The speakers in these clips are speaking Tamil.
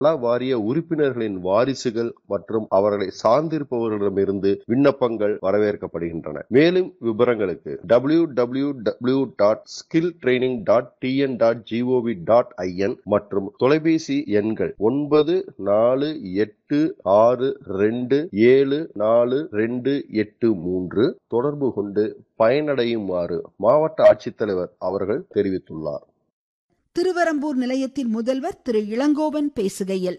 நல வாரிய உறுப்பினர்களின் வாரிசுகள் மற்றும் அவர்களை சார்ந்திருப்பவர்களிடமிருந்து விண்ணப்பங்கள் வரவேற்கப்படுகின்றன மேலும் விவரங்களுக்கு W W W dot skill training dot TN dot GOV dot IN மற்றும் தொலைபேசி எண்கள் ஒன்பது நாலு எட்டு ஆறு ரெண்டு ஏழு நாலு ரெண்டு எட்டு மூன்று தொடர்பு கொண்டு பயனடையுமாறு மாவட்ட ஆட்சித்தலைவர் அவர்கள் தெரிவித்துள்ளார் திருவரம்பூர் நிலையத்தின் முதல்வர் திரு இளங்கோவன் பேசுகையில்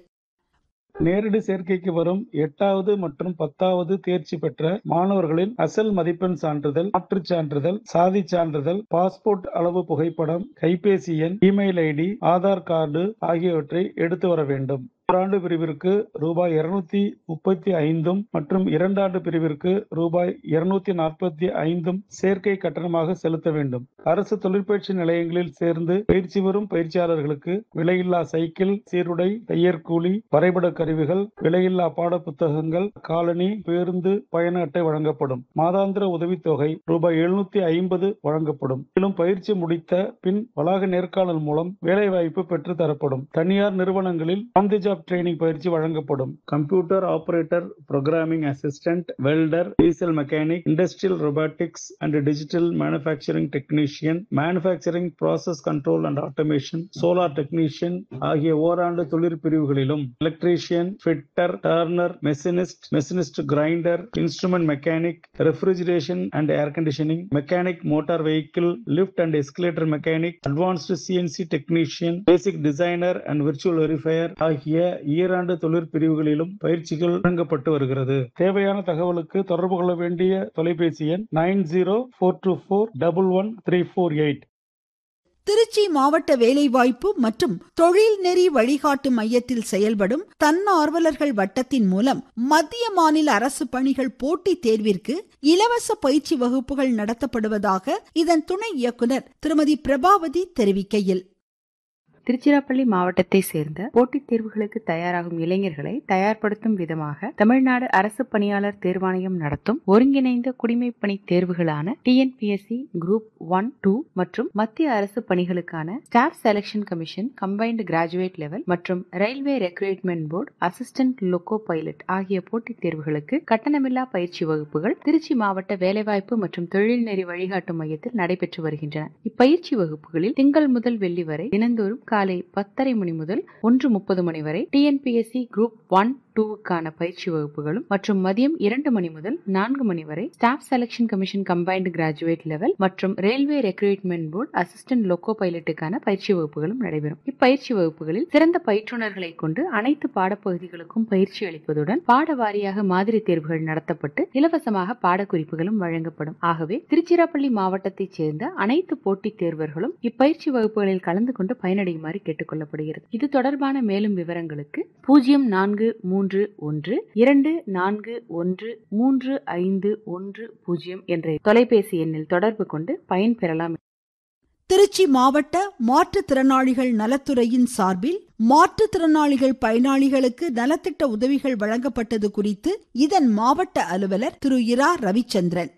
நேரடி சேர்க்கைக்கு வரும் எட்டாவது மற்றும் பத்தாவது தேர்ச்சி பெற்ற மாணவர்களின் அசல் மதிப்பெண் சான்றிதழ் மாற்றுச் சான்றிதழ் சாதி சான்றிதழ் பாஸ்போர்ட் அளவு புகைப்படம் கைபேசி எண் இமெயில் ஐடி ஆதார் கார்டு ஆகியவற்றை எடுத்து வர வேண்டும் ஓராண்டு பிரிவிற்கு ரூபாய் இருநூத்தி முப்பத்தி ஐந்தும் மற்றும் இரண்டாண்டு பிரிவிற்கு ரூபாய் இருநூத்தி நாற்பத்தி ஐந்தும் சேர்க்கை கட்டணமாக செலுத்த வேண்டும் அரசு தொழிற்பயிற்சி நிலையங்களில் சேர்ந்து பயிற்சி பெறும் பயிற்சியாளர்களுக்கு விலையில்லா சைக்கிள் சீருடை தையற்கூலி வரைபட கருவிகள் விலையில்லா பாட புத்தகங்கள் காலனி பேருந்து பயண அட்டை வழங்கப்படும் மாதாந்திர உதவித்தொகை ரூபாய் எழுநூத்தி ஐம்பது வழங்கப்படும் மேலும் பயிற்சி முடித்த பின் வளாக நேர்காணல் மூலம் வேலைவாய்ப்பு பெற்று தரப்படும் தனியார் நிறுவனங்களில் ஆன் தி ஜாப் ட்ரைனிங் பயிற்சி வழங்கப்படும் computer operator programming assistant welder diesel mechanic industrial robotics and digital manufacturing technician manufacturing process control and automation solar technician ஆகிய ஓராண்டு தொழிற்பிரிவுகளிலும் electrician fitter turner machinist machinist grinder instrument mechanic refrigeration and air conditioning mechanic motor vehicle lift and escalator mechanic advanced CNC technician basic designer and virtual verifier ஆகிய ஈராண்டு தொழிற்பிரிவுகளிலும் பயிற்சிகள் வழங்கப்பட்டு வருகிறது தேவையான தகவலுக்கு தொடர்பு கொள்ள வேண்டிய தொலைபேசி எண் nine zero four two four double one three four eight Trichy மாவட்ட வேலைவாய்ப்பு மற்றும் தொழில் நெறி வழிகாட்டு மையத்தில் செயல்படும் தன்னார்வலர்கள் வட்டத்தின் மூலம் மத்திய மாநில அரசு பணிகள் போட்டித் தேர்விற்கு இலவச பயிற்சி வகுப்புகள் நடத்தப்படுவதாக இதன் துணை இயக்குனர் திருமதி பிரபாவதி தெரிவிக்கையில் திருச்சிராப்பள்ளி மாவட்டத்தை சேர்ந்த போட்டித் தேர்வுகளுக்கு தயாராகும் இளைஞர்களை தயார்படுத்தும் விதமாக தமிழ்நாடு அரசு பணியாளர் தேர்வாணையம் நடத்தும் ஒருங்கிணைந்த குடிமைப் பணி தேர்வுகளான டிஎன்பிஎஸ்சி குரூப் ஒன் டூ மற்றும் மத்திய அரசு பணிகளுக்கான staff selection commission combined graduate level மற்றும் railway recruitment board assistant loco pilot ஆகிய போட்டித் தேர்வுகளுக்கு கட்டணமில்லா பயிற்சி வகுப்புகள் திருச்சி மாவட்ட வேலைவாய்ப்பு மற்றும் தொழில்நெறி வழிகாட்டும் மையத்தில் நடைபெற்று வருகின்றன இப்பயிற்சி வகுப்புகளில் திங்கள் முதல் வெள்ளி வரை தினந்தோறும் காலை பத்தரை மணி முதல் ஒன்று முப்பது மணி வரை டிஎன்பிஎஸ்சி குரூப் ஒன் டூவுக்கான பயிற்சி வகுப்புகளும் மற்றும் மதியம் இரண்டு மணி முதல் நான்கு மணி வரை staff selection commission combined graduate level மற்றும் railway recruitment board assistant loco பைலட்டுக்கான பயிற்சி வகுப்புகளும் நடைபெறும் இப்பயிற்சி வகுப்புகளில் சிறந்த பயிற்றுநர்களை கொண்டு அனைத்து பாடப்பகுதிகளுக்கும் பயிற்சி அளிப்பதுடன் பாட வாரியாக மாதிரி தேர்வுகள் நடத்தப்பட்டு இலவசமாக பாடக்குறிப்புகளும் வழங்கப்படும் ஆகவே திருச்சிராப்பள்ளி மாவட்டத்தைச் சேர்ந்த அனைத்து போட்டித் தேர்வர்களும் இப்பயிற்சி வகுப்புகளில் கலந்து கொண்டு பயனடையுமாறு கேட்டுக் கொள்ளப்படுகிறது இது தொடர்பான மேலும் விவரங்களுக்கு பூஜ்ஜியம் நான்கு மூன்று ஒன்று இரண்டு நான்கு ஒன்று மூன்று ஐந்து ஒன்று பூஜ்ஜியம் என்ற தொலைபேசி எண்ணில் தொடர்பு கொண்டு பயன்பெறலாம் திருச்சி மாவட்ட மாற்றுத்திறனாளிகள் நலத்துறையின் சார்பில் மாற்றுத்திறனாளிகள் பயனாளிகளுக்கு நலத்திட்ட உதவிகள் வழங்கப்பட்டது குறித்து இதன் மாவட்ட அலுவலர் திரு இரா ரவிச்சந்திரன்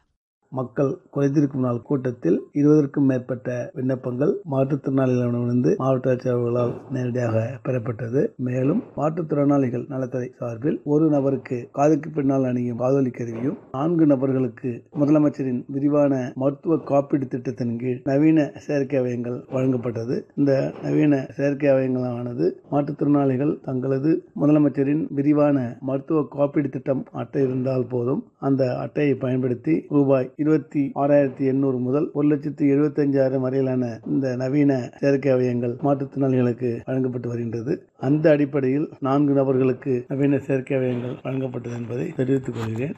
மக்கள் குறைதீர்க்கும் நாள் கூட்டத்தில் இருபதற்கும் மேற்பட்ட விண்ணப்பங்கள் மாற்றுத்திறனாளிகளிடமிருந்து மாவட்ட ஆட்சியர்களால் நேரடியாக பெறப்பட்டது மேலும் மாற்றுத்திறனாளிகள் நலத்துறை சார்பில் ஒரு நபருக்கு காதுக்கு பின்னால் அணியும் காதொலி கருவியும் நான்கு நபர்களுக்கு முதலமைச்சரின் விரிவான மருத்துவ காப்பீடு திட்டத்தின் கீழ் நவீன செயற்கை அவயங்கள் வழங்கப்பட்டது இந்த நவீன செயற்கை அவயங்களானது மாற்றுத்திறனாளிகள் தங்களது முதலமைச்சரின் விரிவான மருத்துவ காப்பீடு திட்டம் அட்டை இருந்தால் போதும் அந்த அட்டையை பயன்படுத்தி ரூபாய் இருபத்தி ஆறாயிரத்தி எண்ணூறு முதல் ஒரு லட்சத்தி எழுபத்தி அஞ்சாயிரம் வரையிலான இந்த நவீன செயற்கை அவயங்கள் மாற்றுத்திறனாளிகளுக்கு வழங்கப்பட்டு வருகின்றது அந்த அடிப்படையில் நான்கு நபர்களுக்கு நவீன செயற்கை அவயங்கள் வழங்கப்பட்டது என்பதை தெரிவித்துக் கொள்கிறேன்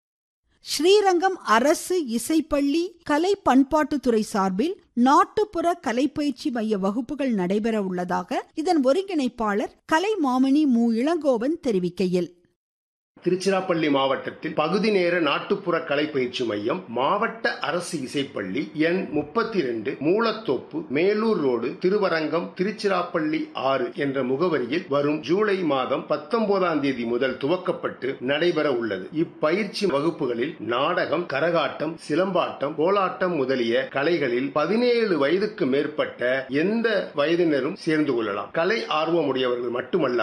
ஸ்ரீரங்கம் அரசு இசைப்பள்ளி கலை பண்பாட்டுத்துறை சார்பில் நாட்டுப்புற கலைப்பயிற்சி மைய வகுப்புகள் நடைபெற உள்ளதாக இதன் ஒருங்கிணைப்பாளர் கலை மாமணி மு இளங்கோவன் தெரிவிக்கையில் திருச்சிராப்பள்ளி மாவட்டத்தில் பகுதி நேர நாட்டுப்புற கலை பயிற்சி மையம் மாவட்ட அரசு இசைப்பள்ளி எண் முப்பத்தி இரண்டு மூலத்தோப்பு மேலூர் ரோடு திருவரங்கம் திருச்சிராப்பள்ளி ஆறு என்ற முகவரியில் வரும் ஜூலை மாதம் பத்தொன்பதாம் தேதி முதல் துவக்கப்பட்டு நடைபெற உள்ளது இப்பயிற்சி வகுப்புகளில் நாடகம் கரகாட்டம் சிலம்பாட்டம் கோலாட்டம் முதலிய கலைகளில் பதினேழு வயதுக்கு மேற்பட்ட எந்த வயதினரும் சேர்ந்து கொள்ளலாம் கலை ஆர்வமுடையவர்கள் மட்டுமல்ல